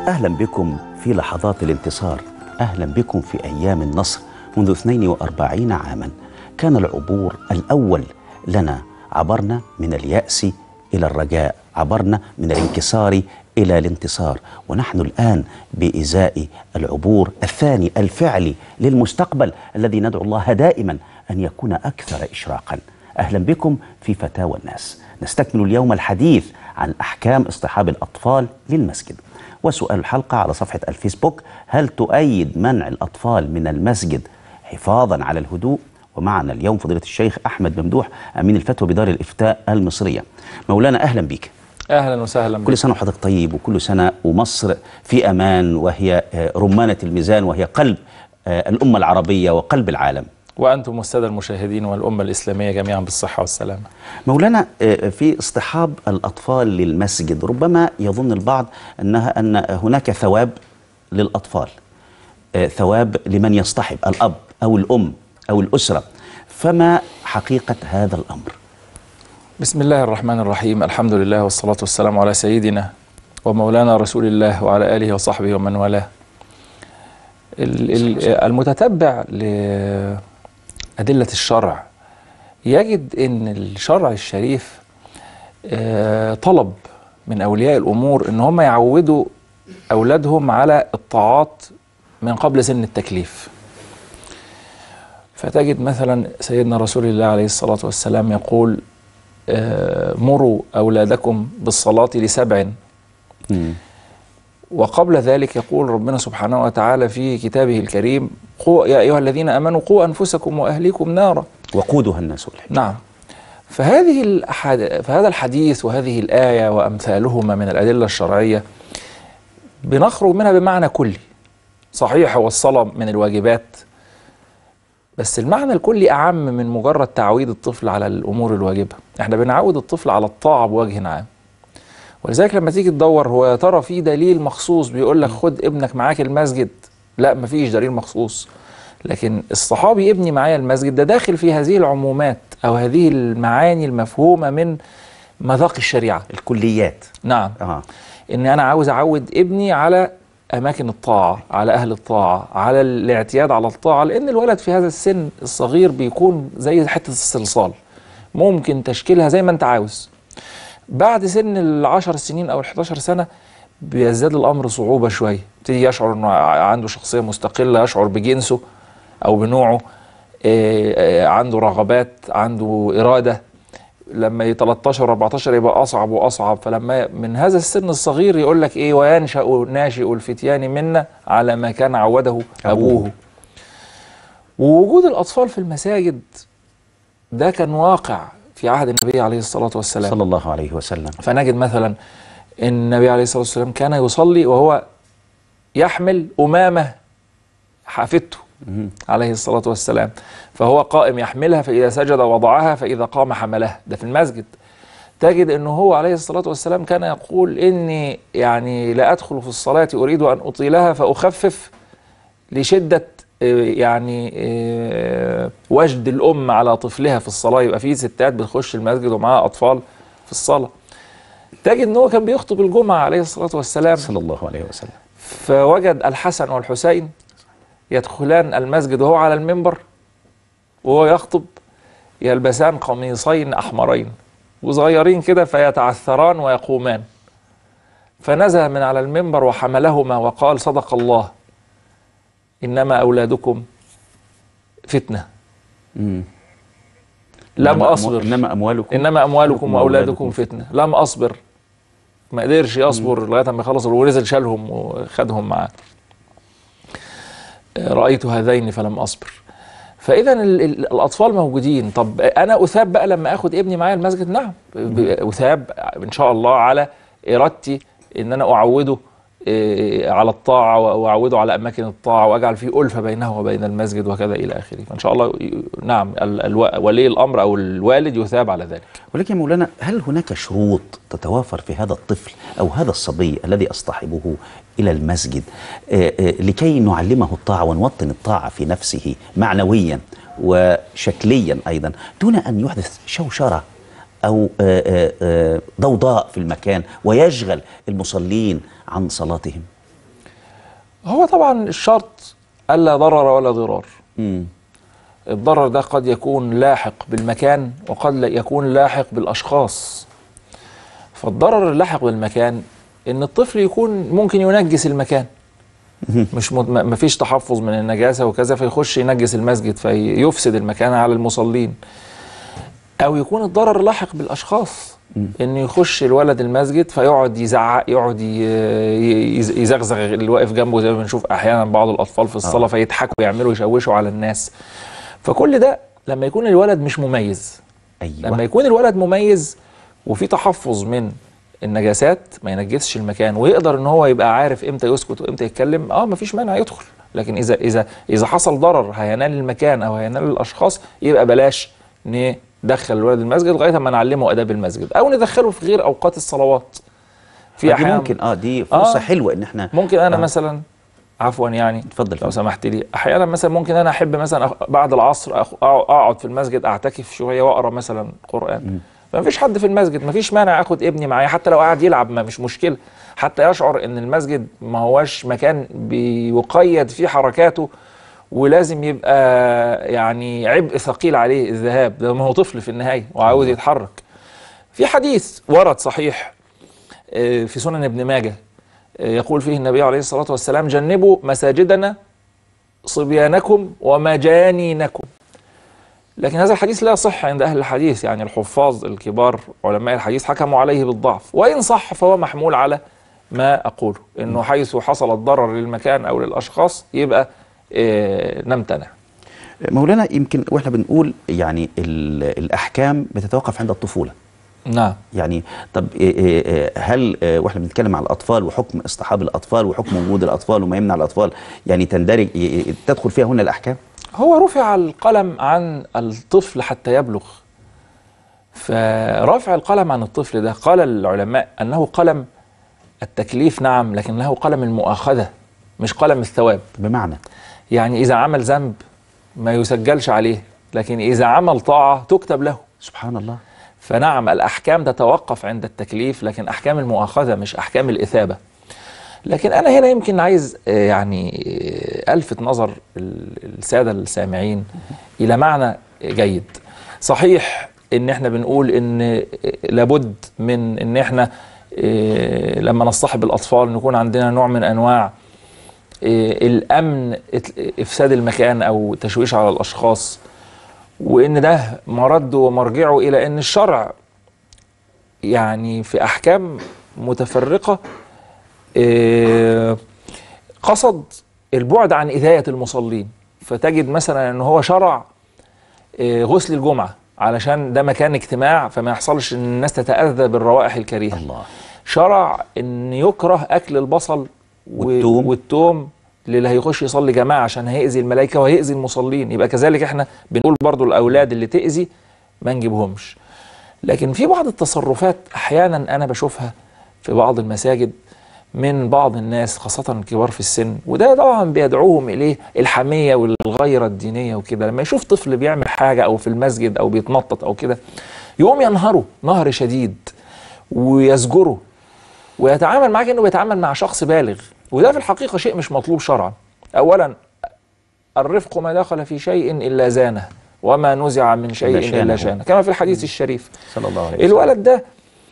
أهلا بكم في لحظات الانتصار أهلا بكم في أيام النصر منذ 42 عاما كان العبور الأول لنا عبرنا من اليأس إلى الرجاء عبرنا من الانكسار إلى الانتصار ونحن الآن بإزاء العبور الثاني الفعلي للمستقبل الذي ندعو الله دائما أن يكون أكثر إشراقا أهلا بكم في فتاوى الناس نستكمل اليوم الحديث عن أحكام اصطحاب الأطفال للمسجد وسؤال الحلقة على صفحة الفيسبوك هل تؤيد منع الأطفال من المسجد حفاظا على الهدوء ومعنا اليوم فضيلة الشيخ أحمد ممدوح أمين الفتوى بدار الإفتاء المصرية مولانا أهلا بك اهلا وسهلا بك كل سنة وحضرتك طيب وكل سنة ومصر في أمان وهي آه، رمانة الميزان وهي قلب آه، الأمة العربية وقلب العالم وانتم الساده المشاهدين والامه الاسلاميه جميعا بالصحه والسلامه مولانا آه، في اصطحاب الأطفال للمسجد ربما يظن البعض أنها أن هناك ثواب للأطفال آه، ثواب لمن يصطحب الأب أو الأم أو الأسرة فما حقيقة هذا الأمر بسم الله الرحمن الرحيم الحمد لله والصلاه والسلام على سيدنا ومولانا رسول الله وعلى اله وصحبه ومن والاه ال- ال- المتتبع لادله الشرع يجد ان الشرع الشريف آه، طلب من اولياء الامور ان هم يعودوا اولادهم على الطاعات من قبل سن التكليف فتجد مثلا سيدنا رسول الله عليه الصلاة والسلام يقول آه، مروا أولادكم بالصلاة لسبع وقبل ذلك يقول ربنا سبحانه وتعالى في كتابه الكريم قوا يا أيها الذين آمنوا قوا أنفسكم وأهليكم نارا وقودها الناس والحج نعم فهذه الأحاد... فهذا الحديث وهذه الآية وأمثالهما من الأدلة الشرعية بنخرج منها بمعنى كلي صحيح هو الصلاة من الواجبات بس المعنى الكلي أعم من مجرد تعويد الطفل على الأمور الواجبة احنا بنعود الطفل على الطاعة بوجه عام ولذلك لما تيجي تدور هو يا ترى في دليل مخصوص بيقول لك خد ابنك معاك المسجد لا مفيش دليل مخصوص لكن الصحابي ابني معايا المسجد ده داخل في هذه العمومات او هذه المعاني المفهومه من مذاق الشريعه الكليات نعم آه. ان انا عاوز اعود ابني على اماكن الطاعه على اهل الطاعه على الاعتياد على الطاعه لان الولد في هذا السن الصغير بيكون زي حته الصلصال ممكن تشكيلها زي ما انت عاوز بعد سن العشر سنين او ال11 سنه بيزداد الامر صعوبه شويه يبتدي يشعر انه عنده شخصيه مستقله يشعر بجنسه او بنوعه آه، آه، عنده رغبات عنده اراده لما ي 13 14 يبقى اصعب واصعب فلما من هذا السن الصغير يقول لك ايه وينشا ناشئ الفتيان منا على ما كان عوده ابوه ووجود الاطفال في المساجد ده كان واقع في عهد النبي عليه الصلاه والسلام صلى الله عليه وسلم فنجد مثلا ان النبي عليه الصلاه والسلام كان يصلي وهو يحمل امامه حافدته عليه الصلاه والسلام فهو قائم يحملها فاذا سجد وضعها فاذا قام حملها ده في المسجد تجد انه هو عليه الصلاه والسلام كان يقول اني يعني لا ادخل في الصلاه اريد ان اطيلها فاخفف لشده آه، يعني آه، وجد الام على طفلها في الصلاه يبقى في ستات بتخش المسجد ومعاها اطفال في الصلاه تجد ان هو كان بيخطب الجمعه عليه الصلاه والسلام صلى الله عليه وسلم فوجد الحسن والحسين يدخلان المسجد وهو على المنبر وهو يخطب يلبسان قميصين احمرين وصغيرين كده فيتعثران ويقومان فنزل من على المنبر وحملهما وقال صدق الله انما اولادكم فتنه مم. لم إنما أمو- اصبر إنما أموالكم انما اموالكم واولادكم وأولادكم فتنه لم اصبر ما قدرش يصبر لغايه ما خلص ونزل شالهم وخدهم معاه رايت هذين فلم اصبر فاذا ال- ال- الاطفال موجودين طب انا اثاب بقى لما اخد ابني معايا المسجد نعم ب- اثاب ان شاء الله على ارادتي ان انا اعوده إيه، على الطاعه واعوده على اماكن الطاعه واجعل فيه الفه بينه وبين المسجد وكذا الى اخره فان شاء الله ي- نعم ال- الو- ولي الامر او الوالد يثاب على ذلك ولكن يا مولانا هل هناك شروط تتوافر في هذا الطفل أو هذا الصبي الذي أصطحبه إلى المسجد آه، آه، لكي نعلمه الطاعة ونوطن الطاعة في نفسه معنويا وشكليا أيضا دون أن يحدث شوشرة أو آه، آه، آه، ضوضاء في المكان ويشغل المصلين عن صلاتهم هو طبعا الشرط الا ضرر ولا ضرار مم. الضرر ده قد يكون لاحق بالمكان وقد لا يكون لاحق بالاشخاص فالضرر اللاحق بالمكان ان الطفل يكون ممكن ينجس المكان مش مد... ما فيش تحفظ من النجاسه وكذا فيخش ينجس المسجد فيفسد المكان على المصلين او يكون الضرر لاحق بالاشخاص ان يخش الولد المسجد فيقعد يزعق يقعد ي- ي- يزغزغ اللي واقف جنبه زي ما بنشوف احيانا بعض الاطفال في الصلاه فيضحكوا يعملوا يشوشوا على الناس فكل ده لما يكون الولد مش مميز لما ايوه يكون الولد مميز وفي تحفظ من النجاسات ما ينجسش المكان ويقدر ان هو يبقى عارف امتى يسكت وامتى يتكلم اه مفيش مانع يدخل لكن اذا اذا اذا حصل ضرر هينال المكان او هينال الاشخاص يبقى بلاش ندخل الولد المسجد لغايه ما نعلمه اداب المسجد او ندخله في غير اوقات الصلوات في دي احيان ممكن اه دي فرصه آه. حلوه ان احنا ممكن انا آه. مثلا عفوا يعني اتفضل لو فندم. سمحت لي احيانا مثلا ممكن انا احب مثلا أخ- بعد العصر أخ- أع- اقعد في المسجد اعتكف شويه واقرا مثلا قران ما فيش حد في المسجد ما فيش مانع اخد ابني معايا حتى لو قاعد يلعب ما مش مشكله حتى يشعر ان المسجد ما هواش مكان بيقيد فيه حركاته ولازم يبقى يعني عبء ثقيل عليه الذهاب ده ما هو طفل في النهايه وعاوز يتحرك في حديث ورد صحيح آه، في سنن ابن ماجه آه، يقول فيه النبي عليه الصلاة والسلام جنبوا مساجدنا صبيانكم ومجانينكم لكن هذا الحديث لا يصح عند أهل الحديث يعني الحفاظ الكبار علماء الحديث حكموا عليه بالضعف وإن صح فهو محمول على ما أقوله إنه حيث حصل الضرر للمكان أو للأشخاص يبقى آه، نمتنع مولانا يمكن واحنا بنقول يعني ال- الاحكام بتتوقف عند الطفوله نعم يعني طب إيه إيه إيه هل آه، واحنا بنتكلم على الاطفال وحكم اصطحاب الاطفال وحكم وجود الاطفال وما يمنع الاطفال يعني تندرج ي- ي- تدخل فيها هنا الاحكام هو رفع القلم عن الطفل حتى يبلغ فرفع القلم عن الطفل ده قال العلماء أنه قلم التكليف نعم لكنه قلم المؤاخذة مش قلم الثواب بمعنى يعني إذا عمل ذنب ما يسجلش عليه لكن إذا عمل طاعة تكتب له سبحان الله فنعم الأحكام تتوقف عند التكليف لكن أحكام المؤاخذة مش أحكام الإثابة لكن أنا هنا يمكن عايز آه، يعني آه، ألفت نظر ال- السادة السامعين إلى معنى جيد صحيح إن إحنا بنقول إن آه، لابد من إن إحنا آه، لما نصطحب الأطفال نكون عندنا نوع من أنواع آه، الأمن إت- إفساد المكان أو تشويش على الأشخاص وان ده مرده ومرجعه الى ان الشرع يعني في احكام متفرقه آه، قصد البعد عن اذايه المصلين فتجد مثلا ان هو شرع آه، غسل الجمعه علشان ده مكان اجتماع فما يحصلش ان الناس تتاذى بالروائح الكريهه الله شرع ان يكره اكل البصل و- والثوم. والثوم للي هيخش يصلي جماعه عشان هيأذي الملائكه وهيأذي المصلين يبقى كذلك احنا بنقول برضو الاولاد اللي تأذي ما نجيبهمش لكن في بعض التصرفات احيانا انا بشوفها في بعض المساجد من بعض الناس خاصة الكبار في السن وده طبعا بيدعوهم إليه الحمية والغيرة الدينية وكده لما يشوف طفل بيعمل حاجة أو في المسجد أو بيتنطط أو كده يقوم ينهره نهر شديد ويزجره ويتعامل معاه كأنه بيتعامل مع شخص بالغ وده في الحقيقة شيء مش مطلوب شرعا أولا الرفق ما دخل في شيء إلا زانه وما نزع من شيء إلا شانه. إلا شانه كما في الحديث الشريف صلى الله عليه وسلم الولد ده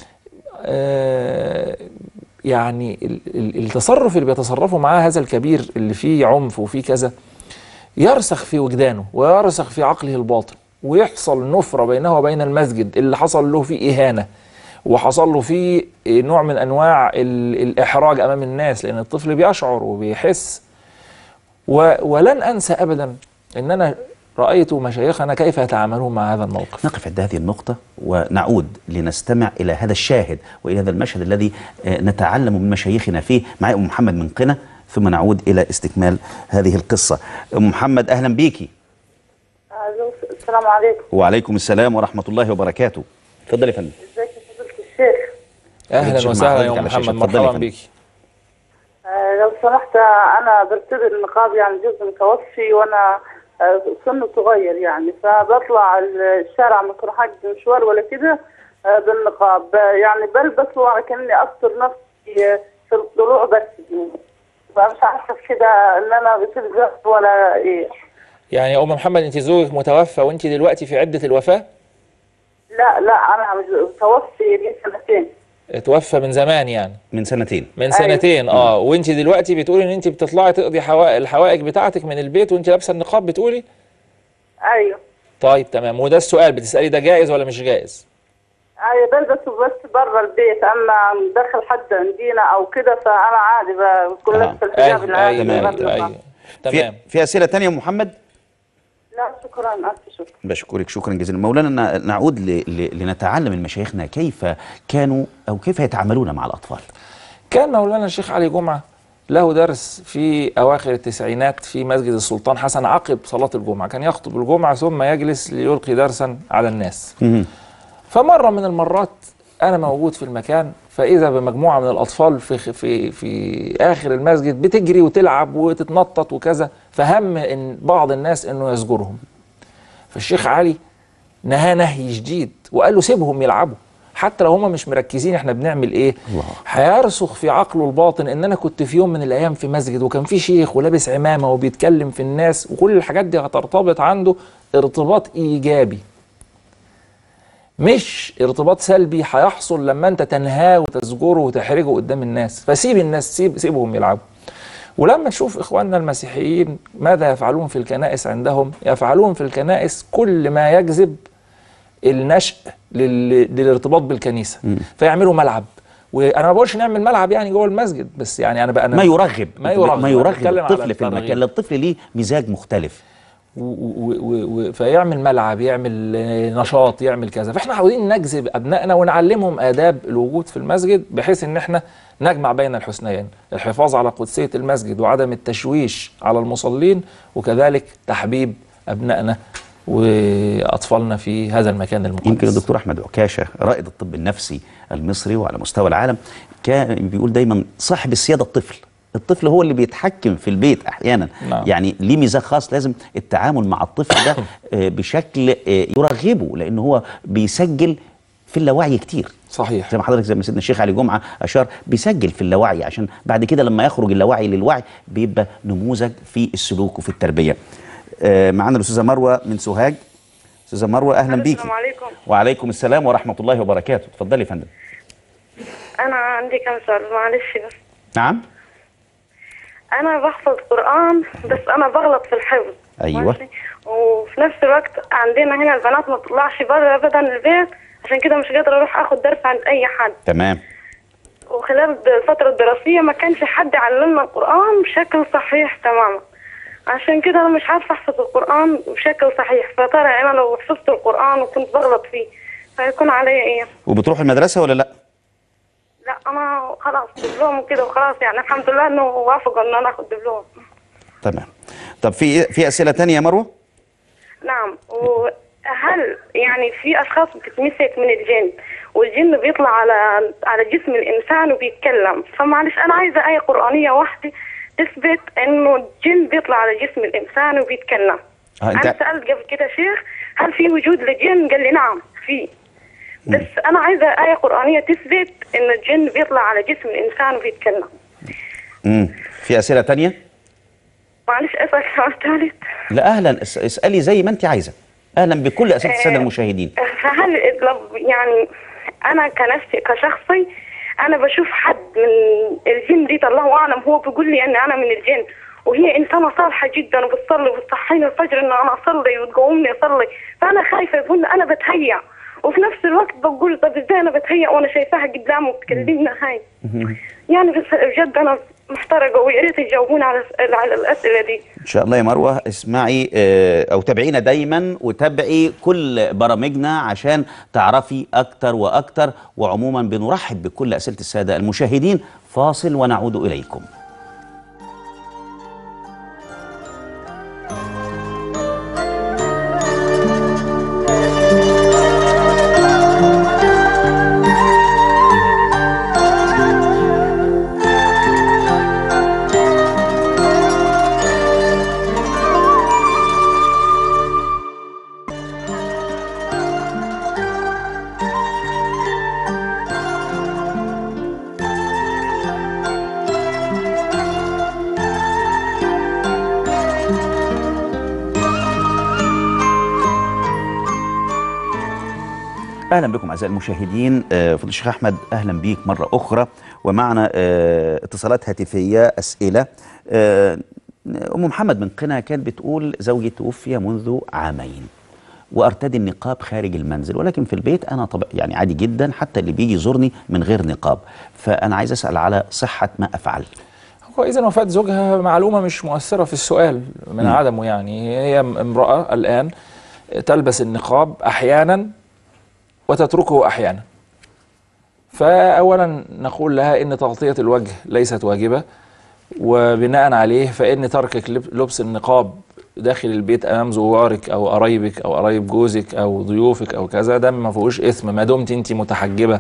آه، يعني ال- ال- التصرف اللي بيتصرفه معاه هذا الكبير اللي فيه عنف وفيه كذا يرسخ في وجدانه ويرسخ في عقله الباطن ويحصل نفرة بينه وبين المسجد اللي حصل له فيه إهانة وحصل له فيه نوع من أنواع ال- الإحراج أمام الناس لأن الطفل بيشعر وبيحس و- ولن أنسى أبدا أن أنا رأيت مشايخنا كيف يتعاملون مع هذا الموقف نقف عند هذه النقطة ونعود لنستمع إلى هذا الشاهد وإلى هذا المشهد الذي آه، نتعلم من مشايخنا فيه مع أم محمد من قنا ثم نعود إلى استكمال هذه القصة أم محمد أهلا بيكي ألو، السلام عليكم وعليكم السلام ورحمة الله وبركاته اتفضل يا فندم ازيك يا فضيلة الشيخ أهلا الشيخ وسهلا يا محمود أم على الشاشة. محمد اتفضلي يا مرحبا فندم. بك آه، لو سمحت آه، انا برتدي النقاب يعني جزء متوفي وانا آه، سنه صغير يعني فبطلع الشارع ما اكون حاجة مشوار ولا كده آه، بالنقاب آه، يعني بلبسه كاني استر نفسي آه، في الطلوع بس فمش عارفه في كده ان انا بتلزم ولا ايه يعني يا ام محمد انت زوجك متوفى وانت دلوقتي في عده الوفاه لا لا انا مش متوفي لي سنتين توفى من زمان يعني من سنتين من أيوة. سنتين اه وانت دلوقتي بتقولي ان انت بتطلعي تقضي حوائج الحوائج بتاعتك من البيت وانت لابسه النقاب بتقولي ايوه طيب تمام وده السؤال بتسالي ده جائز ولا مش جائز ايوه بلبس بس بره البيت اما دخل حد عندنا او كده فانا عادي بكون آه. لابسه الحجاب ايوه العادي ايوه من غير ايوه, نقاب. أيوة. في, تمام في اسئله تانية يا أم محمد لا شكرا الف شكر بشكرك شكرا جزيلا مولانا ن- نعود ل... ل... لنتعلم من مشايخنا كيف كانوا او كيف يتعاملون مع الاطفال كان مولانا الشيخ علي جمعة له درس في أواخر التسعينات في مسجد السلطان حسن عقب صلاة الجمعة كان يخطب الجمعة ثم يجلس ليلقي درسا على الناس فمرة من المرات أنا موجود في المكان فإذا بمجموعة من الأطفال في في في آخر المسجد بتجري وتلعب وتتنطط وكذا فهم إن بعض الناس إنه يزجرهم فالشيخ علي نهى نهي شديد وقال له سيبهم يلعبوا حتى لو هم مش مركزين احنا بنعمل ايه الله. هيرسخ في عقله الباطن ان انا كنت في يوم من الايام في مسجد وكان في شيخ ولابس عمامه وبيتكلم في الناس وكل الحاجات دي هترتبط عنده ارتباط ايجابي مش ارتباط سلبي هيحصل لما انت تنهاه وتزجره وتحرجه قدام الناس فسيب الناس سيب سيبهم يلعبوا ولما نشوف اخواننا المسيحيين ماذا يفعلون في الكنائس عندهم يفعلون في الكنائس كل ما يجذب النشء لل... للارتباط بالكنيسه فيعملوا ملعب وانا ما بقولش نعمل ملعب يعني جوه المسجد بس يعني انا بقى أنا ما يرغب ما يرغب. ما أنا يرغب بتكلم على الطفل في الترغيب. المكان الطفل ليه مزاج مختلف و- و- و- و- فيعمل ملعب يعمل آه، نشاط يعمل كذا فاحنا عاوزين نجذب ابنائنا ونعلمهم اداب الوجود في المسجد بحيث ان احنا نجمع بين الحسنيين الحفاظ على قدسيه المسجد وعدم التشويش على المصلين وكذلك تحبيب ابنائنا واطفالنا في هذا المكان المقدس يمكن الدكتور احمد عكاشه رائد الطب النفسي المصري وعلى مستوى العالم كان بيقول دايما صاحب السياده الطفل الطفل هو اللي بيتحكم في البيت احيانا نعم. يعني ليه ميزان خاص لازم التعامل مع الطفل ده آه، بشكل آه، يرغبه لان هو بيسجل في اللاوعي كتير صحيح زي ما حضرتك زي ما سيدنا الشيخ علي جمعه اشار بيسجل في اللاوعي عشان بعد كده لما يخرج اللاوعي للوعي بيبقى نموذج في السلوك وفي التربيه. آه، معانا الاستاذه مروه من سوهاج. استاذه مروه اهلا بيكي. السلام عليكم وعليكم السلام ورحمه الله وبركاته. اتفضلي يا فندم. انا عندي كم سؤال معلش بس نعم؟ انا بحفظ قران بس انا بغلط في الحفظ أيوة. ماشي؟ وفي نفس الوقت عندنا هنا البنات ما بتطلعش بره ابدا البيت عشان كده مش قادره اروح اخد درس عند اي حد تمام. وخلال الفتره الدراسيه ما كانش حد علمنا القران بشكل صحيح تماما عشان كده انا مش عارفه احفظ القران بشكل صحيح فترى انا لو حفظت القران وكنت بغلط فيه فيكون عليا ايه وبتروح المدرسه ولا لا؟ لا انا خلاص دبلوم وكده وخلاص يعني الحمد لله انه وافقوا ان انا اخد دبلوم تمام. طب في في اسئله تانية يا مروه؟ نعم وهل يعني في اشخاص بتتمسك من الجن والجن بيطلع على على جسم الانسان وبيتكلم فمعلش انا عايزه ايه قرانيه واحده تثبت انه الجن بيطلع على جسم الانسان وبيتكلم آه، أنت- انا سالت قبل كده شيخ هل في وجود لجن قال لي نعم في بس انا عايزه ايه قرانيه تثبت ان الجن بيطلع على جسم الانسان وبيتكلم امم في اسئله تانية؟ معلش اسال سؤال ثالث لا اهلا اس- اسالي زي ما انت عايزه. اهلا بكل اسئله الساده المشاهدين. فهل لو يعني انا كنفسي كشخصي انا بشوف حد من الجن دي الله اعلم هو بيقول لي ان انا من الجن وهي انسانه صالحه جدا وبتصلي وبتصحيني الفجر ان انا اصلي وتقومني اصلي فانا خايفه يقول انا بتهيأ وفي نفس الوقت بقول طب ازاي انا بتهيأ وانا شايفاها قدامي وبتكلمنا هاي يعني بس بجد انا محترقه ويا ريت يجاوبوني على على الاسئله دي ان شاء الله يا مروه اسمعي آه، او تابعينا دايما وتابعي كل برامجنا عشان تعرفي اكتر واكتر وعموما بنرحب بكل اسئله الساده المشاهدين فاصل ونعود اليكم اهلا بكم اعزائي المشاهدين آه، فضل الشيخ احمد اهلا بيك مره اخرى ومعنا آه، اتصالات هاتفيه اسئله آه، ام محمد من قنا كانت بتقول زوجي توفي منذ عامين وارتدي النقاب خارج المنزل ولكن في البيت انا طب يعني عادي جدا حتى اللي بيجي يزورني من غير نقاب فانا عايز اسال على صحه ما افعل هو إذا وفاة زوجها معلومة مش مؤثرة في السؤال من مم. عدمه يعني هي امرأة الآن تلبس النقاب أحيانا وتتركه أحيانا فأولا نقول لها إن تغطية الوجه ليست واجبة وبناء عليه فإن تركك لب- لبس النقاب داخل البيت أمام زوارك أو قرايبك أو قرايب جوزك أو ضيوفك أو كذا ده ما فيهوش إثم ما دمت أنت متحجبة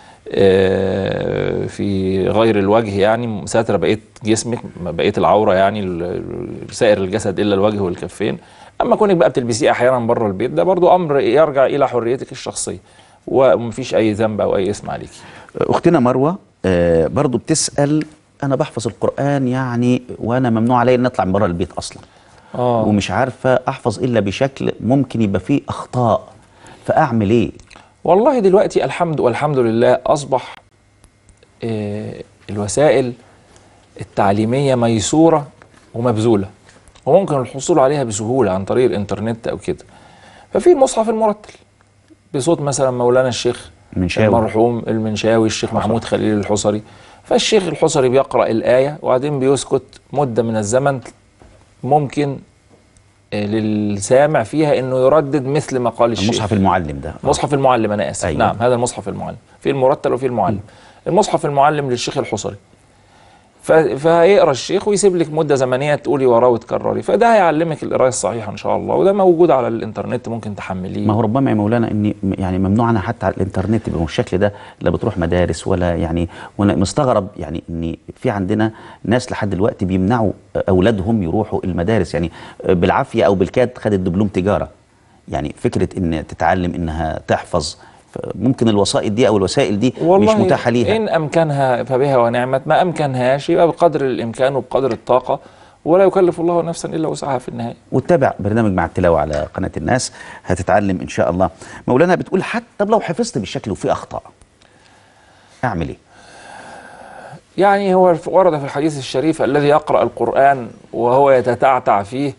آه، في غير الوجه يعني ساتره بقيه جسمك بقيه العوره يعني ال- ال- سائر الجسد الا الوجه والكفين اما كونك بقى بتلبسيه احيانا بره البيت ده برضو امر يرجع الى حريتك الشخصيه ومفيش اي ذنب او اي اسم عليكي اختنا مروه آه، برضو بتسال انا بحفظ القران يعني وانا ممنوع علي ان اطلع من بره البيت اصلا اه ومش عارفه احفظ الا بشكل ممكن يبقى فيه اخطاء فاعمل ايه والله دلوقتي الحمد والحمد لله اصبح آه، الوسائل التعليميه ميسوره ومبذوله وممكن الحصول عليها بسهوله عن طريق الانترنت او كده ففي المصحف المرتل بصوت مثلا مولانا الشيخ منشاوي. المرحوم المنشاوي الشيخ محمود خليل الحصري فالشيخ الحصري بيقرا الايه وبعدين بيسكت مده من الزمن ممكن آه، للسامع فيها انه يردد مثل ما قال الشيخ المصحف المعلم ده آه. مصحف المعلم انا اسف أيوة. أيوة. نعم هذا المصحف المعلم في المرتل وفي المعلم المصحف المعلم للشيخ الحصري ف- فهيقرا الشيخ ويسيب لك مده زمنيه تقولي وراه وتكرري فده هيعلمك القرايه الصحيحه ان شاء الله وده موجود على الانترنت ممكن تحمليه ما هو ربما يا مولانا اني م- يعني ممنوع انا حتى على الانترنت يبقى بالشكل ده لا بتروح مدارس ولا يعني وانا مستغرب يعني ان في عندنا ناس لحد دلوقتي بيمنعوا اولادهم يروحوا المدارس يعني بالعافيه او بالكاد خدت دبلوم تجاره يعني فكره ان تتعلم انها تحفظ ممكن الوسائط دي او الوسائل دي مش متاحه ليها ان امكنها فبها ونعمت ما امكنهاش يبقى بقدر الامكان وبقدر الطاقه ولا يكلف الله نفسا الا وسعها في النهايه واتبع برنامج مع التلاوه على قناه الناس هتتعلم ان شاء الله مولانا بتقول حتى طب لو حفظت بالشكل وفيه اخطاء اعمل ايه يعني هو ورد في الحديث الشريف الذي يقرأ القرآن وهو يتتعتع فيه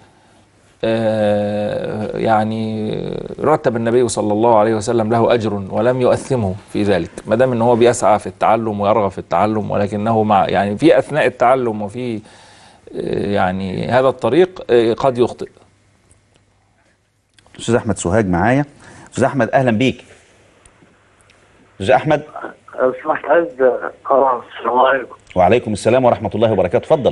آه، يعني رتب النبي صلى الله عليه وسلم له أجر ولم يؤثمه في ذلك ما دام ان هو بيسعى في التعلم ويرغب في التعلم ولكنه مع يعني في أثناء التعلم وفي آه، يعني هذا الطريق آه، قد يخطئ استاذ احمد سوهاج معايا استاذ احمد اهلا بيك استاذ احمد لو سمحت عايز اه السلام عليكم وعليكم السلام ورحمه الله وبركاته اتفضل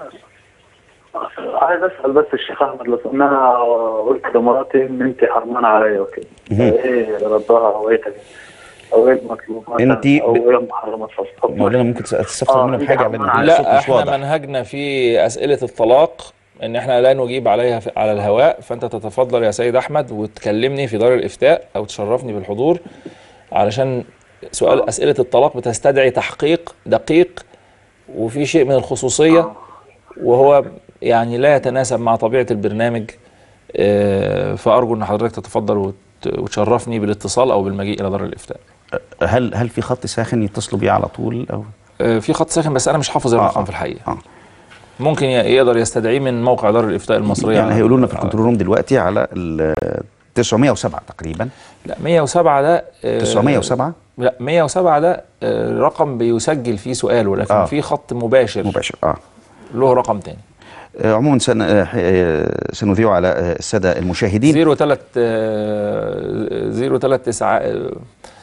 عايز اسال بس الشيخ احمد لو ان انا قلت لمراتي ان انت حرمانه عليا وكده مهم. ايه ردها او ايه تاني؟ او ايه المطلوب مثلاً؟ انتي ب- او ايه المحرمات في الحكم؟ مولانا ممكن تستفسر آه، منه أنت بحاجه عمال لان على الصوت لا مش احنا واضح منهجنا في أسئلة الطلاق ان احنا لا نجيب عليها في على الهواء فانت تتفضل يا سيد احمد وتكلمني في دار الافتاء او تشرفني بالحضور علشان سؤال اسئله الطلاق بتستدعي تحقيق دقيق وفي شيء من الخصوصيه وهو يعني لا يتناسب مع طبيعه البرنامج آه، فارجو ان حضرتك تتفضل وت- وتشرفني بالاتصال او بالمجيء الى دار الافتاء هل هل في خط ساخن يتصلوا بيه على طول او آه، في خط ساخن بس انا مش حافظ الرقم آه. في الحقيقه اه ممكن ي- يقدر يستدعيه من موقع دار الافتاء المصريه يعني على- هيقولوا لنا في على- الكنترول روم دلوقتي على ال 907 تقريبا لا 107 ده آه، 907 لا 107 ده آه، رقم بيسجل فيه سؤال ولكن آه. في خط مباشر مباشر اه له رقم تاني آه، عموما سن... آه، آه، سنذيع على آه، الساده المشاهدين 03 03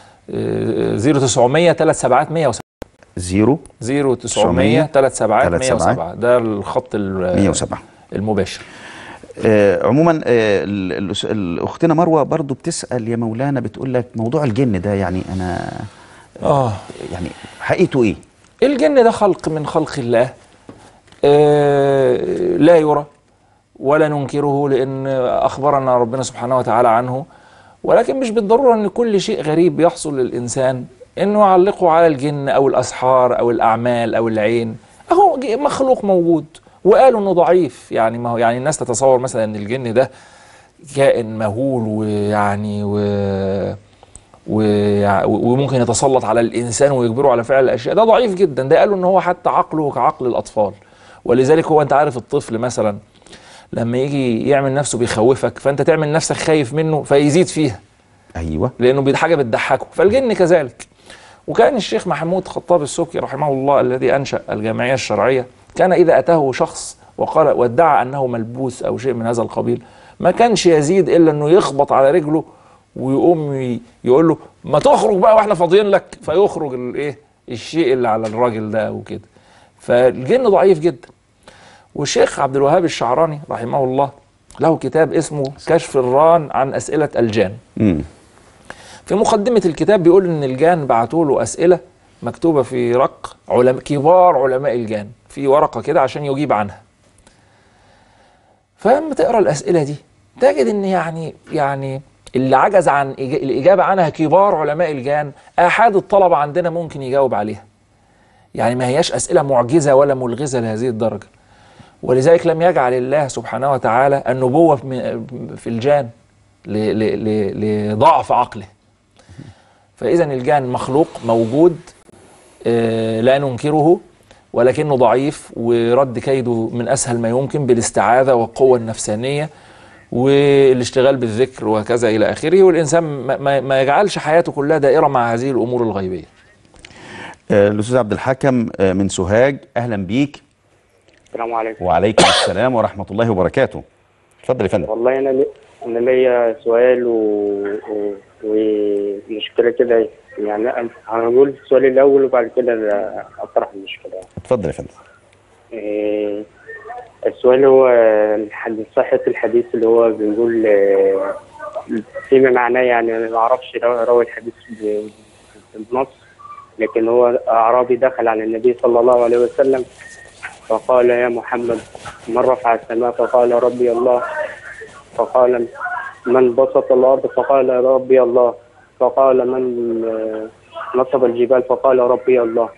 0900 3 سبعات 107 0 0900 3 سبعات تلات سبعات. 107 ده الخط ال- 107 المباشر آه عموما آه ال- ال- ال- اختنا مروه برضو بتسال يا مولانا بتقول لك موضوع الجن ده يعني انا اه يعني حقيقته ايه؟ الجن ده خلق من خلق الله آه لا يرى ولا ننكره لأن أخبرنا ربنا سبحانه وتعالى عنه ولكن مش بالضرورة أن كل شيء غريب يحصل للإنسان أنه يعلقه على الجن أو الأسحار أو الأعمال أو العين أهو ج- مخلوق موجود وقالوا أنه ضعيف يعني ما هو يعني الناس تتصور مثلا أن الجن ده كائن مهول ويعني و ويع- وممكن يتسلط على الانسان ويجبره على فعل الاشياء ده ضعيف جدا ده قالوا ان هو حتى عقله كعقل الاطفال ولذلك هو انت عارف الطفل مثلا لما يجي يعمل نفسه بيخوفك فانت تعمل نفسك خايف منه فيزيد فيها ايوه لانه بي- حاجه بتضحكه فالجن كذلك وكان الشيخ محمود خطاب السبكي رحمه الله الذي انشا الجمعيه الشرعيه كان اذا اتاه شخص وقال وادعى انه ملبوس او شيء من هذا القبيل ما كانش يزيد الا انه يخبط على رجله ويقوم ي- يقول له ما تخرج بقى واحنا فاضيين لك فيخرج الايه الشيء اللي على الراجل ده وكده فالجن ضعيف جدا والشيخ عبد الوهاب الشعراني رحمه الله له كتاب اسمه كشف الران عن اسئله الجان امم في مقدمة الكتاب بيقول إن الجان بعتوا له أسئلة مكتوبة في رق علماء كبار علماء الجان في ورقة كده عشان يجيب عنها فلما تقرا الأسئلة دي تجد إن يعني يعني اللي عجز عن إج- الإجابة عنها كبار علماء الجان آحاد الطلبة عندنا ممكن يجاوب عليها يعني ما هياش أسئلة معجزة ولا ملغزة لهذه الدرجة ولذلك لم يجعل الله سبحانه وتعالى النبوة في في الجان ل- ل- ل- لضعف عقله فإذا الجان مخلوق موجود آه، لا ننكره ولكنه ضعيف ورد كيده من أسهل ما يمكن بالاستعاذة والقوة النفسانية والاشتغال بالذكر وكذا إلى آخره والإنسان ما- ما ما يجعلش حياته كلها دائرة مع هذه الأمور الغيبية آه، الاستاذ عبد الحكم آه، من سوهاج اهلا بيك السلام عليكم وعليكم السلام ورحمه الله وبركاته اتفضل يا فندم والله انا لي- انا ليا سؤال و... و... ومشكله كده يعني أنا- هنقول السؤال الاول وبعد كده اطرح المشكله اتفضل يا فندم إيه، السؤال هو الحديث صحة الحديث اللي هو بنقول آه، فيما معناه يعني أنا ما أعرفش رو- روي الحديث ب- بنص لكن هو أعرابي دخل على النبي صلى الله عليه وسلم فقال يا محمد من رفع السماء فقال ربي الله فقال من بسط الأرض فقال ربي الله فقال من آه، نصب الجبال فقال ربي الله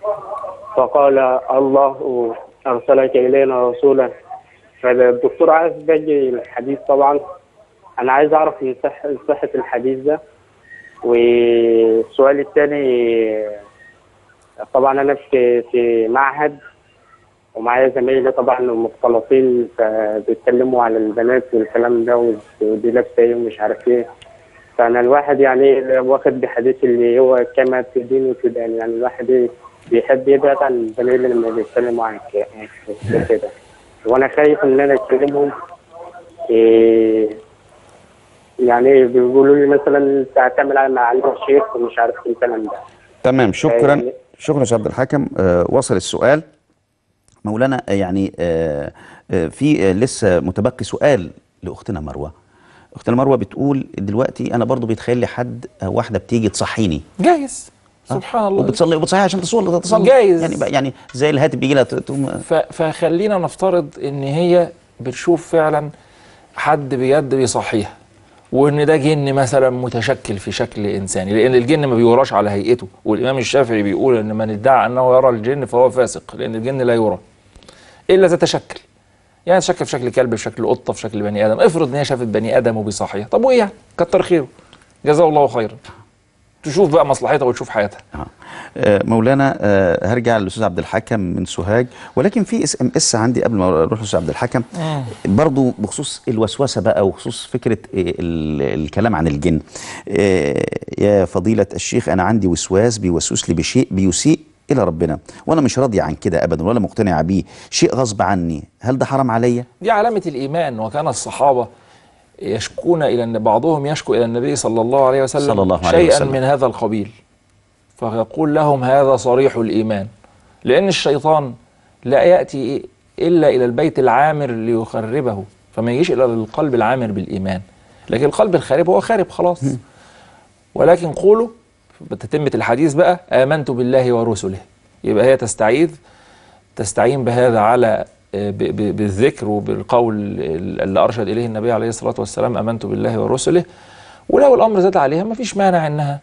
فقال الله أرسلك إلينا رسولا فالدكتور عايز باجي الحديث طبعا أنا عايز أعرف من صح صحة الحديث ده والسؤال الثاني طبعا أنا في في معهد ومعايا زمايلي طبعا مختلطين فبيتكلموا على البنات والكلام ده ودي لابسه ايه ومش عارف ايه فانا الواحد يعني واخد بحديث اللي هو كما تدين وتدان يعني الواحد إيه بيحب يبعد عن زمايلي لما بيتكلموا عن ك- عن كده وانا خايف ان انا اكلمهم إيه يعني بيقولوا لي مثلا تعتمد مع علي الشيخ ومش عارف ايه الكلام ده تمام شكرا يعني- شكرا يا استاذ عبد الحكم آه، وصل السؤال مولانا آه، يعني آه، آه، في آه، لسه متبقي سؤال لاختنا مروه اختنا مروه بتقول دلوقتي انا برضو بيتخيل لي حد آه، واحده بتيجي تصحيني جايز سبحان الله وبتصلي وبتصحيها عشان تصلي تصلي جايز. يعني بقى- يعني زي الهاتف بيجي لها ت- تقوم ف- فخلينا نفترض ان هي بتشوف فعلا حد بجد بيصحيها وان ده جن مثلا متشكل في شكل انساني لان الجن ما بيوراش على هيئته والامام الشافعي بيقول ان من ادعى انه يرى الجن فهو فاسق لان الجن لا يرى الا اذا تشكل يعني تشكل في شكل كلب في شكل قطه في شكل بني ادم افرض ان هي شافت بني ادم وبيصحيها طب وايه يعني كتر خيره جزاه الله خيرا تشوف بقى مصلحتها وتشوف حياتها آه. آه، مولانا آه، هرجع للاستاذ عبد الحكم من سوهاج ولكن في اس ام اس عندي قبل ما اروح للاستاذ عبد الحكم برضو بخصوص الوسوسه بقى وخصوص فكره آه، ال- الكلام عن الجن آه، يا فضيله الشيخ انا عندي وسواس بيوسوس لي بشيء بيسيء الى ربنا وانا مش راضي عن كده ابدا ولا مقتنع بيه شيء غصب عني هل ده حرام عليا دي علامة الإيمان وكان الصحابة يشكون إلى أن بعضهم يشكو إلى النبي صلى الله عليه وسلم صلى الله عليه شيئا وسلم. من هذا القبيل فيقول لهم هذا صريح الإيمان لأن الشيطان لا يأتي إلا إلى البيت العامر ليخربه فما يجيش إلى القلب العامر بالإيمان لكن القلب الخارب هو خارب خلاص ولكن قولوا بتتمة الحديث بقى آمنت بالله ورسله يبقى هي تستعيذ تستعين بهذا على آه، ب- ب- بالذكر وبالقول اللي ارشد اليه النبي عليه الصلاه والسلام امنت بالله ورسله ولو الامر زاد عليها ما فيش مانع انها